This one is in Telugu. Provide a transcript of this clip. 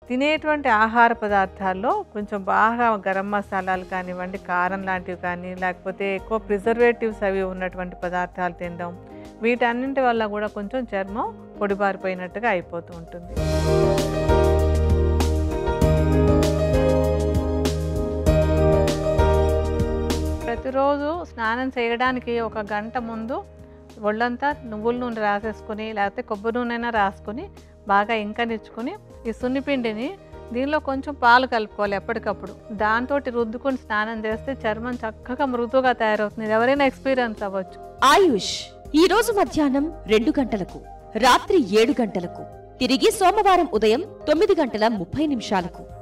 తినేటువంటి ఆహార పదార్థాల్లో కొంచెం బాగా గరం మసాలాలు కానివ్వండి కారం లాంటివి కానీ లేకపోతే ఎక్కువ ప్రిజర్వేటివ్స్ అవి ఉన్నటువంటి పదార్థాలు తినడం వీటన్నింటి వల్ల కూడా కొంచెం చర్మం పొడిబారిపోయినట్టుగా అయిపోతూ ఉంటుంది ప్రతిరోజు స్నానం చేయడానికి ఒక గంట ముందు ఒళ్ళంతా నువ్వుల నూనె రాసేసుకొని లేకపోతే కొబ్బరి నూనె రాసుకొని బాగా ఇంకనిచ్చుకొని ఈ సున్నిపిండిని దీనిలో కొంచెం పాలు కలుపుకోవాలి ఎప్పటికప్పుడు దాంతో రుద్దుకొని స్నానం చేస్తే చర్మం చక్కగా మృదువుగా తయారవుతుంది ఇది ఎవరైనా ఎక్స్పీరియన్స్ అవ్వచ్చు ఆయుష్ ఈ రోజు మధ్యాహ్నం రెండు గంటలకు రాత్రి ఏడు గంటలకు తిరిగి సోమవారం ఉదయం తొమ్మిది గంటల ముప్పై నిమిషాలకు